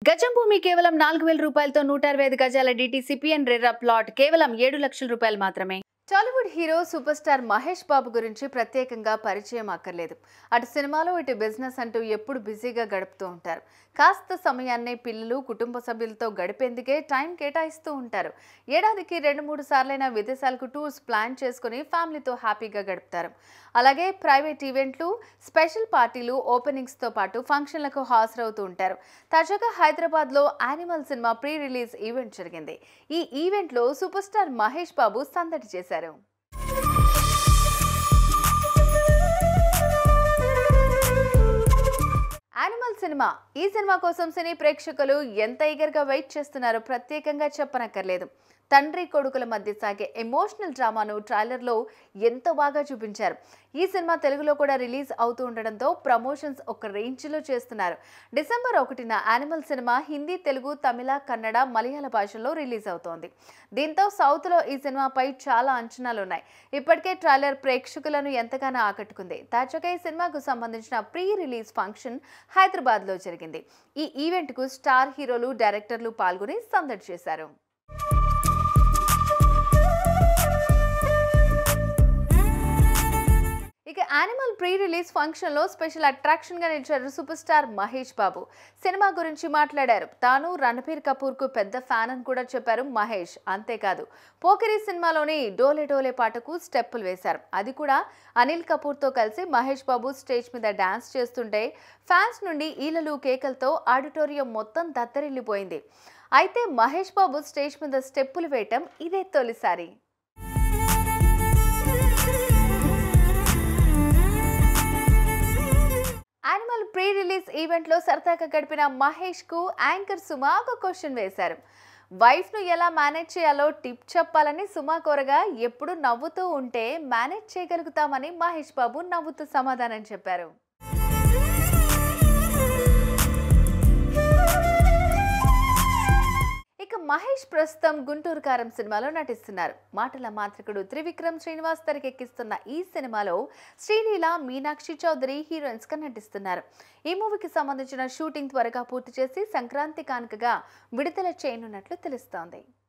గజం భూమి కేవలం నాలుగు వేల రూపాయలతో నూట అరవై ఐదు గజాల డిటిసిపిఎన్ రెర్రా ప్లాట్ కేవలం ఏడు లక్షల రూపాయలు మాత్రమే Tollywood hero super star Mahesh Babu గురించి ప్రత్యేకంగా పరిచయం అక్కర్లేదు అటు సినిమాలో ఇటు బిజినెస్ అంటూ ఎప్పుడు బిజీగా గడుపుతూ ఉంటారు కాస్త సమయాన్నే పిల్లలు కుటుంబ సభ్యులతో గడిపేందుకే టైం కేటాయిస్తూ ఉంటారు ఏడాదికి రెండు మూడు సార్లైనా విదేశాలకు టూర్స్ ప్లాన్ చేసుకుని ఫ్యామిలీతో హ్యాపీగా గడుపుతారు అలాగే ప్రైవేట్ ఈవెంట్లు స్పెషల్ పార్టీలు ఓపెనింగ్స్తో పాటు ఫంక్షన్లకు హాజరవుతూ ఉంటారు తాజాగా హైదరాబాద్లో animal cinema pre release event జరిగింది ఈ ఈవెంట్లో సూపర్ స్టార్ మహేష్ బాబు సందడి చేశారు యానిమల్ సినిమా ఈ సినిమా కోసం సినీ ప్రేక్షకులు ఎంత ఈగర్గా వెయిట్ చేస్తున్నారో ప్రత్యేకంగా చెప్పనక్కర్లేదు తండ్రి కొడుకుల మధ్య సాగే ఎమోషనల్ డ్రామాను ట్రైలర్లో ఎంతో బాగా చూపించారు ఈ సినిమా తెలుగులో కూడా రిలీజ్ అవుతూ ఉండడంతో ప్రమోషన్స్ ఒక రేంజ్లో చేస్తున్నారు డిసెంబర్ ఒకటిన యానిమల్ సినిమా హిందీ తెలుగు తమిళ కన్నడ మలయాళ భాషల్లో రిలీజ్ అవుతోంది దీంతో సౌత్లో ఈ సినిమాపై చాలా అంచనాలు ఉన్నాయి ఇప్పటికే ట్రైలర్ ప్రేక్షకులను ఎంతగానో ఆకట్టుకుంది తాజాగా ఈ సినిమాకు సంబంధించిన ప్రీ రిలీజ్ ఫంక్షన్ హైదరాబాద్లో జరిగింది ఈ ఈవెంట్కు స్టార్ హీరోలు డైరెక్టర్లు పాల్గొని సందడి చేశారు ఇక యానిమల్ ప్రీ రిలీజ్ ఫంక్షన్లో స్పెషల్ అట్రాక్షన్గా నిలిచారు super star Mahesh Babu cinema గురించి మాట్లాడారు తాను రణబీర్ కపూర్కు పెద్ద ఫ్యాన్ అని కూడా చెప్పారు మహేష్ అంతేకాదు పోకిరి సినిమాలోని డోలే డోలే పాటకు స్టెప్పులు వేశారు అది కూడా అనిల్ కపూర్తో కలిసి మహేష్ బాబు స్టేజ్ మీద డాన్స్ చేస్తుంటే ఫ్యాన్స్ నుండి ఈలలు కేకలతో ఆడిటోరియం మొత్తం దత్తరిల్లిపోయింది అయితే మహేష్ బాబు స్టేజ్ మీద స్టెప్పులు వేయటం ఇదే తొలిసారి యానిమల్ ప్రీ రిలీజ్ ఈవెంట్లో సరదాగా గడిపిన మహేష్కు యాంకర్ సుమా ఒక క్వశ్చన్ వేశారు వైఫ్ను ఎలా మేనేజ్ చేయాలో టిప్ చెప్పాలని సుమా కోరగా ఎప్పుడు నవ్వుతూ ఉంటే మేనేజ్ చేయగలుగుతామని మహేష్ బాబు నవ్వుతూ సమాధానం చెప్పారు ఇక మహేష్ ప్రస్తుతం గుంటూరు కారం సినిమాలో నటిస్తున్నారు మాటల మాంత్రికుడు త్రివిక్రమ్ శ్రీనివాస్ తెరకెక్కిస్తున్న ఈ సినిమాలో శ్రీలీల మీనాక్షి చౌదరి హీరోయిన్స్ గా నటిస్తున్నారు ఈ మూవీకి సంబంధించిన షూటింగ్ త్వరగా పూర్తి చేసి సంక్రాంతి కానుకగా విడుదల చేయనున్నట్లు తెలుస్తోంది